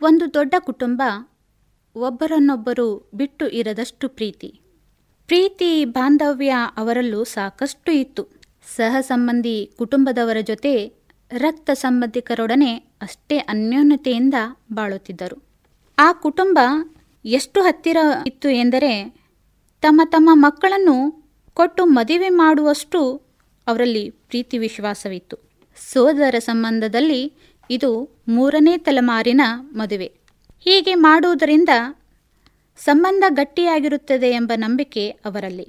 ಒಂದು ದೊಡ್ಡ ಕುಟುಂಬ ಒಬ್ಬರನ್ನೊಬ್ಬರು ಬಿಟ್ಟು ಇರದಷ್ಟು ಪ್ರೀತಿ ಪ್ರೀತಿ ಬಾಂಧವ್ಯ ಅವರಲ್ಲೂ ಸಾಕಷ್ಟು ಇತ್ತು ಸಹ ಸಂಬಂಧಿ ಕುಟುಂಬದವರ ಜೊತೆ ರಕ್ತ ಸಂಬಂಧಿಕರೊಡನೆ ಅಷ್ಟೇ ಅನ್ಯೋನ್ಯತೆಯಿಂದ ಬಾಳುತ್ತಿದ್ದರು ಆ ಕುಟುಂಬ ಎಷ್ಟು ಹತ್ತಿರ ಇತ್ತು ಎಂದರೆ ತಮ್ಮ ತಮ್ಮ ಮಕ್ಕಳನ್ನು ಕೊಟ್ಟು ಮದುವೆ ಮಾಡುವಷ್ಟು ಅವರಲ್ಲಿ ಪ್ರೀತಿ ವಿಶ್ವಾಸವಿತ್ತು ಸೋದರ ಸಂಬಂಧದಲ್ಲಿ ಇದು ಮೂರನೇ ತಲೆಮಾರಿನ ಮದುವೆ ಹೀಗೆ ಮಾಡುವುದರಿಂದ ಸಂಬಂಧ ಗಟ್ಟಿಯಾಗಿರುತ್ತದೆ ಎಂಬ ನಂಬಿಕೆ ಅವರಲ್ಲಿ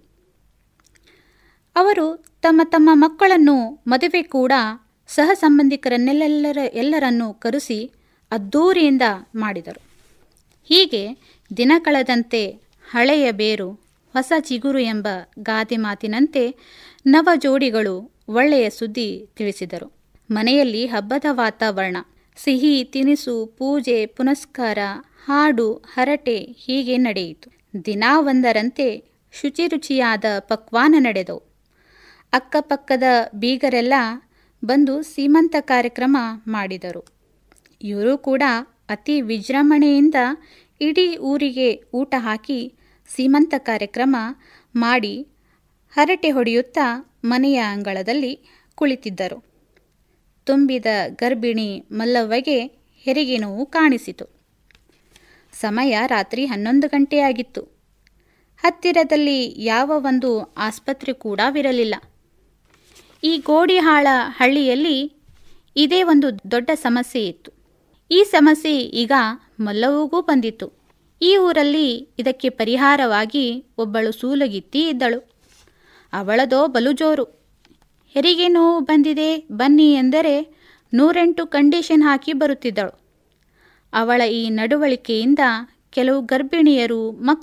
ಅವರು ತಮ್ಮ ತಮ್ಮ ಮಕ್ಕಳನ್ನು ಮದುವೆ ಕೂಡ ಸಹ ಸಂಬಂಧಿಕರನ್ನೆಲ್ಲೆಲ್ಲರ ಎಲ್ಲರನ್ನೂ ಕರೆಸಿ ಅದ್ದೂರಿಯಿಂದ ಮಾಡಿದರು ಹೀಗೆ ದಿನ ಕಳೆದಂತೆ ಹಳೆಯ ಬೇರು ಹೊಸ ಚಿಗುರು ಎಂಬ ಗಾದೆ ಮಾತಿನಂತೆ ನವ ಜೋಡಿಗಳು ಒಳ್ಳೆಯ ಸುದ್ದಿ ತಿಳಿಸಿದರು ಮನೆಯಲ್ಲಿ ಹಬ್ಬದ ವಾತಾವರಣ ಸಿಹಿ ತಿನಿಸು ಪೂಜೆ ಪುನಸ್ಕಾರ ಹಾಡು ಹರಟೆ ಹೀಗೆ ನಡೆಯಿತು ದಿನಾ ಒಂದರಂತೆ ಶುಚಿ ರುಚಿಯಾದ ಪಕ್ವಾನ ನಡೆದವು ಅಕ್ಕಪಕ್ಕದ ಬೀಗರೆಲ್ಲ ಬಂದು ಸೀಮಂತ ಕಾರ್ಯಕ್ರಮ ಮಾಡಿದರು ಇವರು ಕೂಡ ಅತಿ ವಿಜೃಂಭಣೆಯಿಂದ ಇಡೀ ಊರಿಗೆ ಊಟ ಹಾಕಿ ಸೀಮಂತ ಕಾರ್ಯಕ್ರಮ ಮಾಡಿ ಹರಟೆ ಹೊಡೆಯುತ್ತಾ ಮನೆಯ ಅಂಗಳದಲ್ಲಿ ಕುಳಿತಿದ್ದರು ತುಂಬಿದ ಗರ್ಭಿಣಿ ಮಲ್ಲವ್ವಗೆ ಹೆರಿಗೆ ನೋವು ಕಾಣಿಸಿತು ಸಮಯ ರಾತ್ರಿ ಹನ್ನೊಂದು ಗಂಟೆಯಾಗಿತ್ತು ಹತ್ತಿರದಲ್ಲಿ ಯಾವ ಒಂದು ಆಸ್ಪತ್ರೆ ಕೂಡವಿರಲಿಲ್ಲ ಈ ಗೋಡಿಹಾಳ ಹಳ್ಳಿಯಲ್ಲಿ ಇದೇ ಒಂದು ದೊಡ್ಡ ಸಮಸ್ಯೆ ಇತ್ತು ಈ ಸಮಸ್ಯೆ ಈಗ ಮಲ್ಲವ್ವಗೂ ಬಂದಿತ್ತು ಈ ಊರಲ್ಲಿ ಇದಕ್ಕೆ ಪರಿಹಾರವಾಗಿ ಒಬ್ಬಳು ಸೂಲಗಿತ್ತಿ ಇದ್ದಳು ಅವಳದೋ ಬಲು ಜೋರು ಹೆರಿಗೆ ನೋವು ಬಂದಿದೆ ಬನ್ನಿ ಎಂದರೆ ನೂರೆಂಟು ಕಂಡೀಷನ್ ಹಾಕಿ ಬರುತ್ತಿದ್ದಳು ಅವಳ ಈ ನಡವಳಿಕೆಯಿಂದ ಕೆಲವು ಗರ್ಭಿಣಿಯರು ಮಕ್